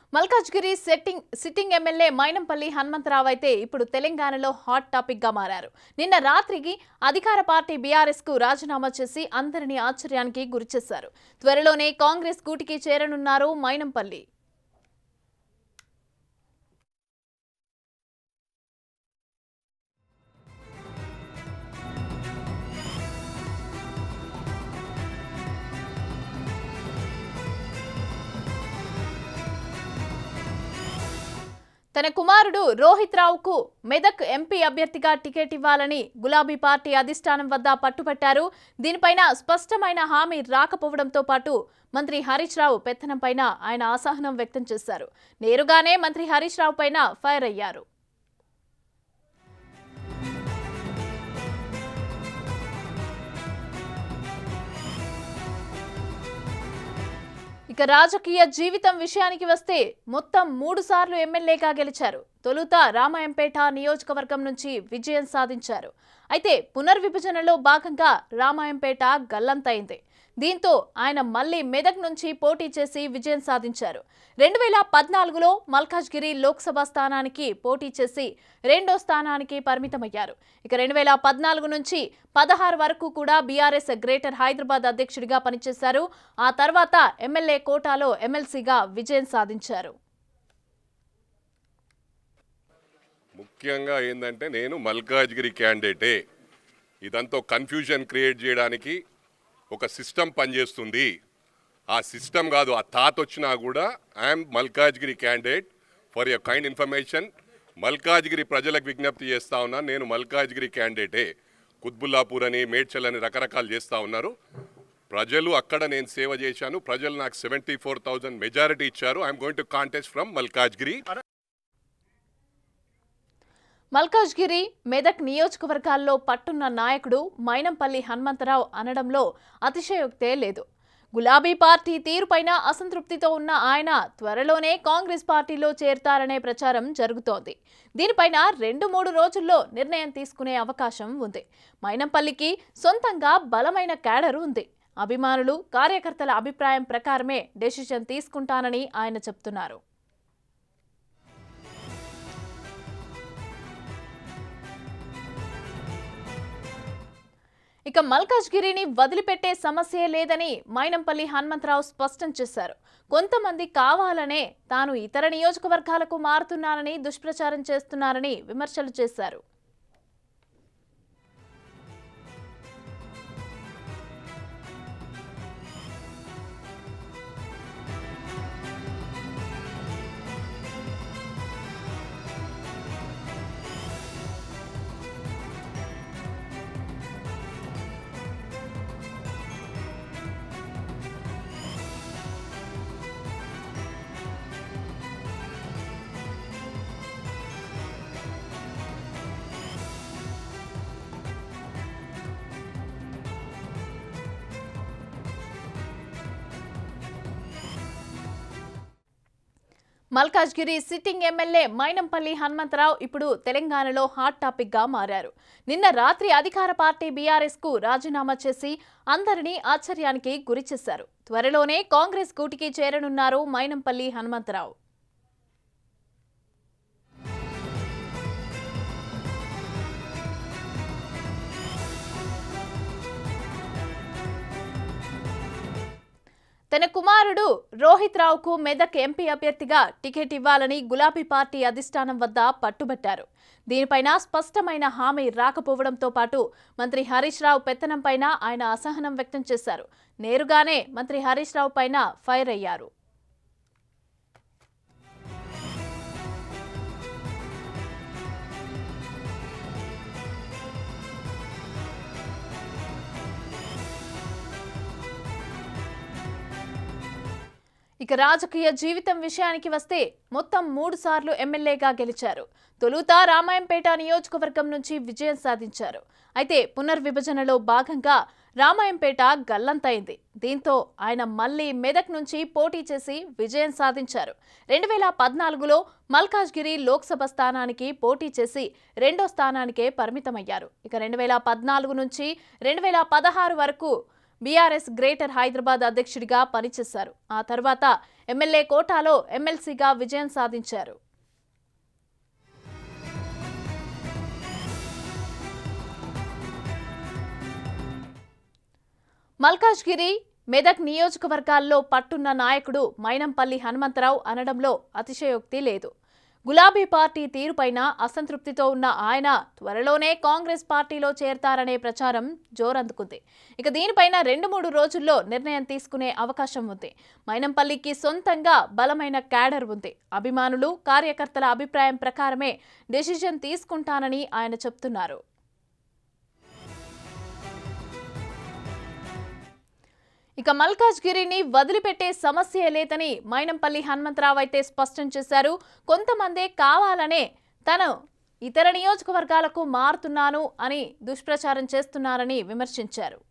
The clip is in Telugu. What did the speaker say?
Malkajgiri setting sitting MLA Mynampally Hanumantha Rao అయితే ఇప్పుడు తెలంగాణలో హాట్ టాపిక్ గా మారారు నిన్న రాత్రికి అధికార పార్టీ బీఆర్ఎస్ కు రాజీనామా చేసి అందరినీ ఆశ్చర్యానికి గురిచేశారు త్వరలోనే కాంగ్రెస్ కూటికి చేరనున్నారు మైనంపల్లి తన కుమారుడు రోహిత్ రావుకు మెదక్ ఎంపీ అభ్యర్థిగా టికెట్ ఇవ్వాలని గులాబీ పార్టీ అధిష్టానం వద్ద పట్టుపట్టారు దీనిపైన స్పష్టమైన హామీ రాకపోవడంతో పాటు మంత్రి హరీష్ రావు పెత్తనంపైన ఆయన అసహనం వ్యక్తం చేశారు నేరుగానే మంత్రి హరీష్ రావు పైన ఫైర్ అయ్యారు ఇక రాజకీయ జీవితం విషయానికి వస్తే మొత్తం మూడు సార్లు ఎమ్మెల్యేగా గెలిచారు తొలుత రామాయంపేట నియోజకవర్గం నుంచి విజయం సాధించారు అయితే పునర్విభజనలో భాగంగా రామాయంపేట గల్లంతైంది దీంతో ఆయన మళ్లీ మెదక్ నుంచి పోటీ చేసి విజయం సాధించారు రెండు వేల పద్నాలుగులో మల్కాజ్గిరి లోక్సభ స్థానానికి పోటీ చేసి రెండో స్థానానికి పరిమితమయ్యారు ఇక రెండు వేల పద్నాలుగు నుంచి పదహారు వరకు కూడా బీఆర్ఎస్ గ్రేటర్ హైదరాబాద్ అధ్యక్షుడిగా పనిచేశారు ఆ తర్వాత ఎమ్మెల్యే కోటాలో ఎమ్మెల్సీగా విజయం సాధించారు ముఖ్యంగా ఏంటంటే నేను మల్కాజ్గిరి క్యాండిడేటే ఇదంతా కన్ఫ్యూజన్ క్రియేట్ చేయడానికి ఒక సిస్టమ్ పనిచేస్తుంది ఆ సిస్టమ్ కాదు ఆ తాత వచ్చినా కూడా I'm Malkajgiri candidate for your kind information Malkajgiri ప్రజలకు విజ్ఞప్తి చేస్తా ఉన్నాను నేను మల్కాజ్గిరి క్యాండిడేటే కుత్బుల్లాపూర్ అని మేడ్చల్ అని రకరకాలు చేస్తూ ఉన్నారు ప్రజలు అక్కడ నేను సేవ చేశాను ప్రజలు నాకు సెవెంటీ ఫోర్ థౌజండ్ మెజారిటీ ఇచ్చారు I'm going to contest from Malkajgiri Malkajgiri Medak నియోజకవర్గాల్లో పట్టున్న నాయకుడు మైనంపల్లి హనుమంతరావు అనడంలో అతిశయోక్తే లేదు గులాబీ పార్టీ తీరుపైన అసంతృప్తితో ఉన్న ఆయన త్వరలోనే కాంగ్రెస్ పార్టీలో చేరతారనే ప్రచారం జరుగుతోంది దీనిపైన రెండు మూడు రోజుల్లో నిర్ణయం తీసుకునే అవకాశం ఉంది మైనంపల్లికి సొంతంగా బలమైన క్యాడర్ ఉంది అభిమానులు కార్యకర్తల అభిప్రాయం ప్రకారమే డెసిషన్ తీసుకుంటానని ఆయన చెప్తున్నారు ఇక మల్కాజ్గిరిని వదిలిపెట్టే సమస్యే లేదని మైనంపల్లి హనుమంతరావు స్పష్టం చేశారు కొంతమంది కావాలనే తాను ఇతర నియోజకవర్గాలకు మారుతున్నానని దుష్ప్రచారం చేస్తున్నారని విమర్శలు చేశారు మల్కాజ్గిరి సిట్టింగ్ ఎమ్మెల్యే మైనంపల్లి హనుమంతరావు ఇప్పుడు తెలంగాణలో హాట్ టాపిక్ గా మారారు నిన్న రాత్రి అధికార పార్టీ బీఆర్ఎస్ కు రాజీనామా చేసి అందరినీ ఆశ్చర్యానికి గురిచేశారు త్వరలోనే కాంగ్రెస్ కూటికి చేరనున్నారు మైనంపల్లి హనుమంతరావు తన కుమారుడు రోహిత్ రావుకు మెదక్ ఎంపీ అభ్యర్థిగా టికెట్ ఇవ్వాలని గులాబీ పార్టీ అధిష్టానం వద్ద పట్టుబట్టారు దీనిపైన స్పష్టమైన హామీ రాకపోవడంతో పాటు మంత్రి హరీష్ రావు పెత్తనంపైన ఆయన అసహనం వ్యక్తం చేశారు నేరుగానే మంత్రి హరీష్ రావు పైన ఫైర్ అయ్యారు ఇక రాజకీయ జీవితం విషయానికి వస్తే మొత్తం మూడు సార్లు ఎమ్మెల్యేగా గెలిచారు తొలుత రామాయంపేట నియోజకవర్గం నుంచి విజయం సాధించారు అయితే పునర్విభజనలో భాగంగా రామాయంపేట గల్లంతైంది దీంతో ఆయన మళ్లీ మెదక్ నుంచి పోటీ చేసి విజయం సాధించారు రెండు వేల పద్నాలుగులో మల్కాజ్గిరి లోక్సభ స్థానానికి పోటీ చేసి రెండో స్థానానికే పరిమితమయ్యారు ఇక రెండు వేల పద్నాలుగు నుంచి రెండు వేల పదహారు వరకు బీఆర్ఎస్ గ్రేటర్ హైదరాబాద్ అధ్యక్షుడిగా పనిచేశారు ఆ తర్వాత ఎమ్మెల్యే కోటాలో ఎమ్మెల్సీగా విజయం సాధించారు మల్కాజ్గిరి మెదక్ నియోజకవర్గాల్లో పట్టున్న నాయకుడు మైనంపల్లి హనుమంతరావు అనడంలో అతిశయోక్తి లేదు గులాబీ పార్టీ తీరుపైన అసంతృప్తితో ఉన్న ఆయన త్వరలోనే కాంగ్రెస్ పార్టీలో చేరతారనే ప్రచారం జోరందుకుంది ఇక దీనిపైన రెండు మూడు రోజుల్లో నిర్ణయం తీసుకునే అవకాశం ఉంది మైనంపల్లికి సొంతంగా బలమైన క్యాడర్ ఉంది అభిమానులు కార్యకర్తల అభిప్రాయం ప్రకారమే డెసిషన్ తీసుకుంటానని ఆయన చెప్తున్నారు ఇక మల్కాజ్గిరిని వదిలిపెట్టే సమస్య లేదని మైనంపల్లి హనుమంతరావు అయితే స్పష్టం చేశారు కొంతమందే కావాలనే తను ఇతర నియోజకవర్గాలకు మారుతున్నాను అని దుష్ప్రచారం చేస్తున్నారని విమర్శించారు